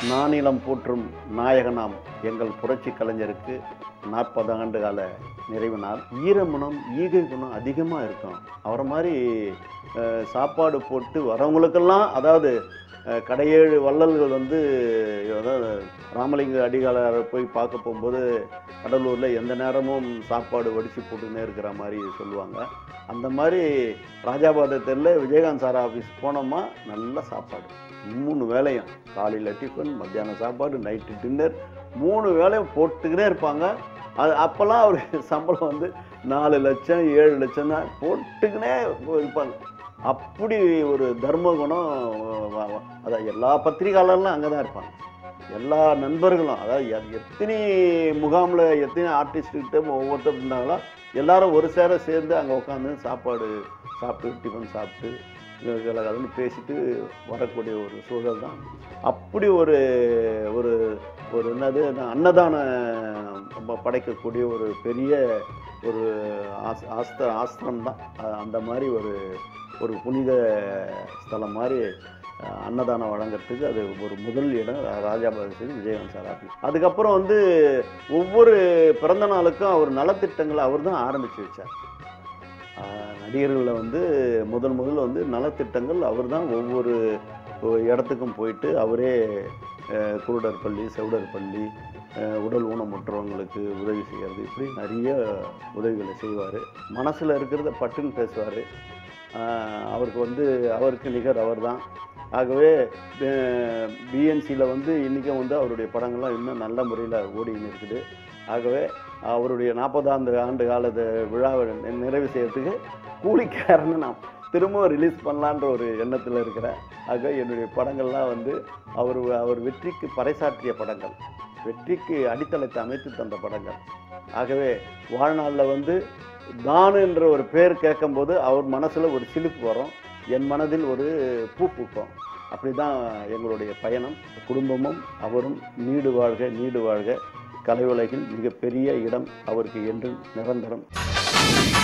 நானிலம் போற்றும் நாயகனாம் எங்கள் புரட்சி கலைஞருக்கு நாற்பது ஆண்டு கால நிறைவு நாள் ஈரமனம் ஈகை குணம் அதிகமாக இருக்கும் அவரை மாதிரி அஹ், சாப்பாடு போட்டு வரவங்களுக்கெல்லாம் அதாவது அஹ், கடையேழு வள்ளல்கள் வந்து அதாவது ராமலிங்க அடிகாலரை போய் பார்க்க போகும்போது கடலூரில் எந்த நேரமும் சாப்பாடு வடித்து போட்டுன்னே இருக்கிற மாதிரி சொல்லுவாங்க அந்த மாதிரி ராஜாபாத தெருவில் விஜயகாந்த் சார் ஆஃபீஸ் போனோமா நல்ல சாப்பாடு மூணு வேலையும் காலையில் டிஃபன் மத்தியானம் சாப்பாடு நைட்டு டின்னர் மூணு வேலையும் போட்டுக்கிட்டே இருப்பாங்க அது அப்போல்லாம் அவருக்கு சம்பளம் வந்து நாலு லட்சம் ஏழு லட்சம் தான் போட்டுக்கினே இருப்பாங்க அப்படி ஒரு தர்ம குணம் வ- வ- அதான் எல்லா பத்திரிகையாளர்களும் அங்கே தான் இருப்பாங்க எல்லா நண்பர்களும் அதாவது எ- எத்தனை முகாமில் எத்தனை ஆர்டிஸ்ட்கிட்ட ஒவ்வொருத்தர் இருந்தாங்களோ எல்லாரும் ஒரு சேர சேர்ந்து அங்கே உட்காந்து சாப்பாடு சாப்பிட்டு டிஃபன் சாப்பிட்டு கலகலன்னு பேசிட்டு வரக்கூடிய ஒரு சூழல் தான் அப்படி ஒரு ஒரு ஒரு என்னது அன்னதான ப- படைக்கக்கூடிய ஒரு பெரிய ஒரு ஆஸ் ஆஸ்த ஆஸ்திரம் தான் அ- அந்த மாதிரி ஒரு ஒரு புனித ஸ்தலம் மாதிரி அஹ், அன்னதானம் வழங்குறதுக்கு அது ஒரு முதல் இடம் ராஜாபாதி விஜயகாந்த் சார் ஆஃபீஸ் அதுக்கப்புறம் வந்து ஒவ்வொரு பிறந்த நாளுக்கும் அவர் நலத்திட்டங்களை அவர் தான் ஆரம்பித்து வச்சார் ஆஹ் நடிகர்களில் வந்து முதல் முதல்ல வந்து நலத்திட்டங்கள் அவர் தான் ஒவ்வொரு இடத்துக்கும் போயிட்டு அவரே அஹ், குருடர் பள்ளி செவிடர் பள்ளி அஹ், உடல் ஊனமுற்றவங்களுக்கு உதவி செய்கிறது இப்படி நிறைய உதவிகளை செய்வார் மனசில் இருக்கிறத பட்டுன்னு பேசுவார் அவருக்கு வந்து அவருக்கு நிகர் அவர் தான் ஆகவே பிஎன்சியில் வந்து இன்றைக்கும் வந்து அவருடைய படங்கள்லாம் இன்னும் நல்ல முறையில் ஓடின்னு இருக்குது ஆகவே அவருடைய நாற்பதாண்டு ஆண்டு காலத்து விழாவை நி- நிறைவு செய்யறதுக்கு கூலிக்காரன்னு நான் திரும்பவும் ரிலீஸ் பண்ணலான்ற ஒரு எண்ணத்தில் இருக்கிறேன் ஆக என்னுடைய படங்கள்லாம் வந்து அவர் அவர் வெற்றிக்கு பறைசாற்றிய படங்கள் வெற்றிக்கு அடித்தளத்தை அமைத்து தந்த படங்கள் ஆகவே வாழ்நாளில் வந்து தான் என்ற ஒரு பேர் கேட்கும்போது அவர் மனசில் ஒரு சிலிப்பு வரும் என் மனதில் ஒரு பூ பூக்கும் அப்படி தான் எங்களுடைய பயணம் குடும்பமும் அவரும் நீடு வாழ்க நீடு வாழ்க கலை உலகில் மிகப்பெரிய இடம் அவருக்கு என்றும் நிரந்தரம்